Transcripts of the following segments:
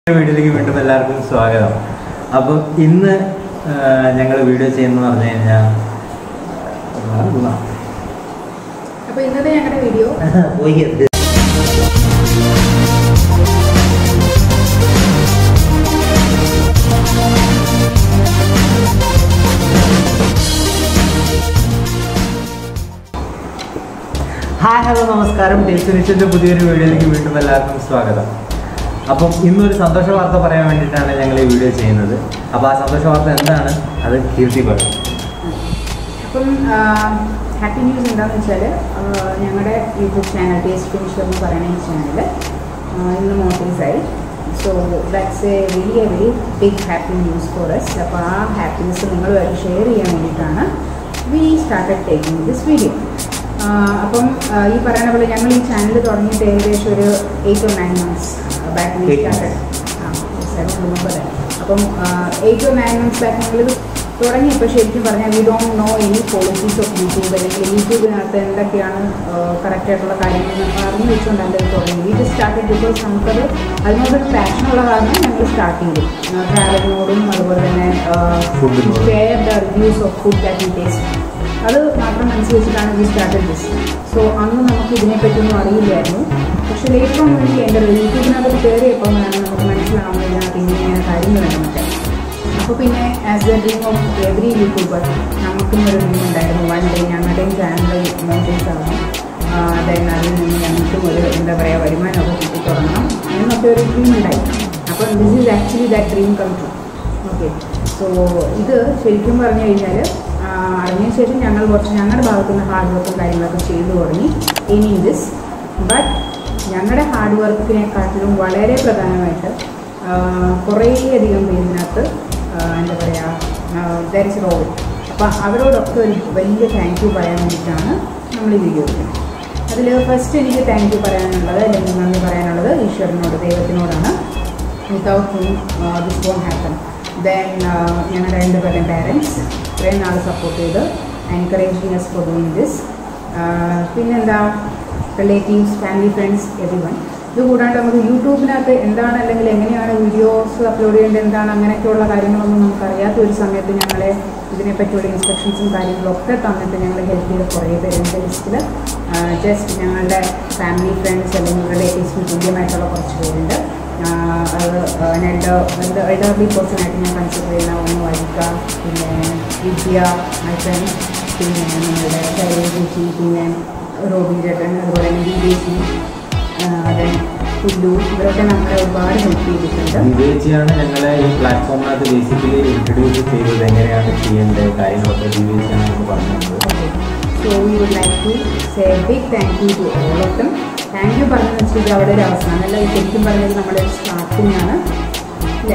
വീഡിയോയിലേക്ക് വീണ്ടും എല്ലാവർക്കും സ്വാഗതം അപ്പം ഇന്ന് ഞങ്ങൾ വീഡിയോ ചെയ്യുന്നത് പറഞ്ഞു കഴിഞ്ഞാൽ അപ്പൊ ഇന്നത്തെ ഞങ്ങളുടെ വീഡിയോ ഹായ് ഹലോ നമസ്കാരം ടേസ്റ്റ് നിശ്ചിന്റെ പുതിയൊരു വീഡിയോയിലേക്ക് വീണ്ടും എല്ലാവർക്കും സ്വാഗതം അപ്പം ഇന്നൊരു സന്തോഷ വാർത്ത പറയാൻ വേണ്ടിയിട്ടാണ് ഞങ്ങൾ ഈ വീഡിയോ ചെയ്യുന്നത് അപ്പോൾ ആ സന്തോഷ വാർത്ത എന്താണ് അത് കീർത്തി പറയും അപ്പം ഹാപ്പി ന്യൂസ് എന്താണെന്ന് വെച്ചാൽ ഞങ്ങളുടെ യൂട്യൂബ് ചാനൽ ടേസ്റ്റ് ഫിനിഷ് എന്ന് പറയുന്ന ഈ ചാനൽ ഇന്ന് മോട്ടീസായി so that's a very a very big happy news for us അപ്പോൾ ആ ഹാപ്പിനെസ് നിങ്ങളുമായിട്ട് ഷെയർ ചെയ്യാൻ വേണ്ടിയിട്ടാണ് we started taking this video അപ്പം ആ, ഈ പറയുന്ന പോലെ ഞങ്ങൾ ഈ ചാനൽ തുടങ്ങിയിട്ട് ഏകദേശം ഒരു eight or nine months back we Eight started അപ്പം eight or nine months back ഞങ്ങളിത് തുടങ്ങിയപ്പോൾ ശരിക്കും പറഞ്ഞാൽ we don't know any policies of YouTube അല്ലെങ്കിൽ യൂട്യൂബിനകത്ത് എന്തൊക്കെയാണ് കറക്റ്റ് ആയിട്ടുള്ള കാര്യങ്ങൾ നമ്മൾ അറിഞ്ഞു വെച്ചുകൊണ്ടാണ് ഇത് തുടങ്ങി വി ജസ്റ്റ് സ്റ്റാർട്ടഡ് ബിക്കോസ് നമുക്കത് അതിനോടൊരു പാഷനുള്ള കാരണം ഞങ്ങൾ സ്റ്റാർട്ട് ചെയ്തു ട്രാവലിനോടും അതുപോലെ തന്നെ ഫുഡിനോടും. Share the reviews of food that we taste അത് മാത്രം മനസ്സിൽ വെച്ചിട്ടാണ് വി സ്റ്റാർട്ടഡ് ദിസ് സോ അന്ന് നമുക്ക് ഇതിനെപ്പറ്റിയൊന്നും അറിയില്ലായിരുന്നു പക്ഷെ ലേറ്റർ ഓൺ വേണ്ടി എൻ്റെ യൂട്യൂബിനകത്ത് കയറിയപ്പോഴാണ് നമുക്ക് മനസ്സിലാവുന്നത് ഇതിനകത്ത് ഇങ്ങനെ ഇങ്ങനെ കാര്യങ്ങളുണ്ട് അപ്പോൾ പിന്നെ as a dream of every YouTuber നമുക്കും ഒരു ഡ്രീം ഉണ്ടായിരുന്നു വൺ ഡേ ഞങ്ങളുടെയും ചാനൽ മോട്ടീസ് ആവണം അതായത് അതിൽ നിന്ന് ഞങ്ങൾക്കും ഒരു എന്താ പറയുക വരുമാനമൊക്കെ കിട്ടി തുടങ്ങണം എന്നൊക്കെ ഒരു ഡ്രീം ഉണ്ടായി അപ്പോൾ this is actually that dream come true okay so ഇത് ശരിക്കും പറഞ്ഞു കഴിഞ്ഞാൽ അതിന് ശേഷം ഞങ്ങൾ കുറച്ച് ഞങ്ങളുടെ ഭാഗത്തു നിന്ന് ഹാർഡ് വർക്കും കാര്യങ്ങളൊക്കെ ചെയ്തു തുടങ്ങി ഇനി ദിസ് ബട്ട് ഞങ്ങളുടെ ഹാർഡ് വർക്കിനെക്കാട്ടിലും വളരെ പ്രധാനമായിട്ട് കുറേയധികം പേരിനകത്ത് എന്താ പറയുക ദർ ഇസ് റോൾ അപ്പോൾ അവരോടൊക്കെ ഒരു വലിയ താങ്ക് യു പറയാൻ വേണ്ടിയിട്ടാണ് നമ്മൾ ഈ വീഡിയോ എടുക്കുന്നത് അതിൽ ഫസ്റ്റ് എനിക്ക് താങ്ക് യു പറയാനുള്ളത് അല്ലെങ്കിൽ നന്ദി പറയാനുള്ളത് ഈശ്വരനോട് ദൈവത്തിനോടാണ് without him this won't happen then ഞങ്ങളുടെ രണ്ടുപേരുടെയും പാരൻസ് ഇത്രയും നാൾ സപ്പോർട്ട് ചെയ്ത് encouraging us for doing this പിന്നെന്താ relatives family friends everyone ഇത് കൂടാണ്ട് നമുക്ക് യൂട്യൂബിനകത്ത് എന്താണ് അല്ലെങ്കിൽ എങ്ങനെയാണ് വീഡിയോസ് അപ്ലോഡ് ചെയ്യേണ്ടത് എന്താണ് അങ്ങനെയൊക്കെയുള്ള കാര്യങ്ങളൊന്നും നമുക്കറിയാത്ത ഒരു സമയത്ത് ഞങ്ങളെ ഇതിനെപ്പറ്റിയുള്ള ഇൻസ്ട്രക്ഷൻസും കാര്യങ്ങളും ഒക്കെ തന്നിട്ട് ഞങ്ങൾ ഹെൽപ്പ് ചെയ്ത കുറേ പേരുടെ ലിസ്റ്റിൽ ജസ്റ്റ് ഞങ്ങളുടെ ഫാമിലി ഫ്രണ്ട്സ് അല്ലെങ്കിൽ റിലേറ്റീവ്സിന് തുല്യമായിട്ടുള്ള കുറച്ച് പേരുണ്ട് ആഹ് അത് എൻ്റെ എൻ്റെ എൽഡർലി പേഴ്സണായിട്ട് ഞാൻ കൺസിഡർ ചെയ്യുന്ന ഒന്ന് വരിക പിന്നെ വിദ്യ മൈ ഫ്രണ്ട് പിന്നെ നമ്മളുടെ ശൈലജി പിന്നെ റോബിൻ ചേട്ടൻ അതുപോലെ തന്നെ ബി ബി സി അതെ പുല്ലു ഇവരൊക്കെ നമ്മളെ ഒരുപാട് ഹെൽപ്പ് ചെയ്തിട്ടുണ്ട് വിവേചിയാണ് ഞങ്ങളെ ഈ പ്ലാറ്റ്ഫോമിനകത്ത് ബേസിക്കലി ഇൻട്രൊഡ്യൂസ് ചെയ്തത് എങ്ങനെയാണ് ചെയ്യേണ്ടത് കാര്യങ്ങളൊക്കെ വിവേചിയാണ് നമുക്ക് പറഞ്ഞു തന്നത് Okay. So we would like to say a big thank you to all of them. Thank you പറഞ്ഞെന്ന് വെച്ചാൽ ഇത് അവിടെ ഒരു അവസാനമല്ല ഇത് ശരിക്കും പറഞ്ഞത് നമ്മുടെ ഒരു സ്റ്റാർട്ടിംഗ് ആണ് അല്ലേ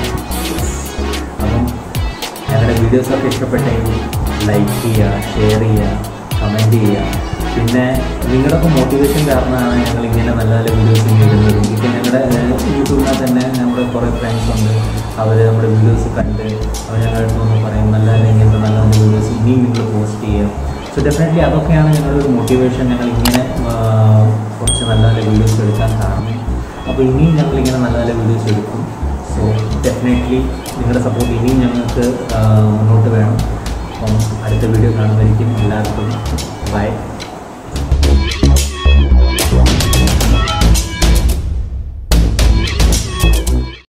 അപ്പം ഞങ്ങളുടെ വീഡിയോസൊക്കെ ഇഷ്ടപ്പെട്ടെങ്കിൽ ലൈക്ക് ചെയ്യുക ഷെയർ ചെയ്യുക കമൻറ്റ് ചെയ്യുക പിന്നെ നിങ്ങളുടെയൊക്കെ മോട്ടിവേഷൻ കാരണമാണ് ഞങ്ങൾ ഇങ്ങനെ നല്ല നല്ല വീഡിയോസ് ഇടുന്നത് ഇപ്പം ഞങ്ങളുടെ യൂട്യൂബിനകത്ത് തന്നെ നമ്മുടെ കുറേ ഫ്രണ്ട്സ് ഉണ്ട് അവർ നമ്മുടെ വീഡിയോസ് കണ്ട് അവർ ഞങ്ങളുടെ അടുത്ത് വന്ന് പറയും നല്ല നല്ല ഇങ്ങനത്തെ നല്ല നല്ല വീഡിയോസ് ഇനിയും നിങ്ങൾ പോസ്റ്റ് ചെയ്യുക സോ ഡെഫിനറ്റ്ലി അതൊക്കെയാണ് ഞങ്ങളുടെ ഒരു മോട്ടിവേഷൻ ഞങ്ങൾ ഇങ്ങനെ ആ, കുറച്ച് നല്ല നല്ല വീഡിയോസ് എടുക്കാൻ കാരണം അപ്പോൾ ഇനിയും ഞങ്ങൾ ഇങ്ങനെ നല്ല നല്ല വീഡിയോസ് എടുക്കും സോ ഡെഫിനറ്റ്ലി നിങ്ങളുടെ സപ്പോർട്ട് ഇനിയും ഞങ്ങൾക്ക് ആ, മുന്നോട്ട് വേണം അപ്പം അടുത്ത വീഡിയോ കാണുമായിരിക്കും എല്ലാവർക്കും ബൈ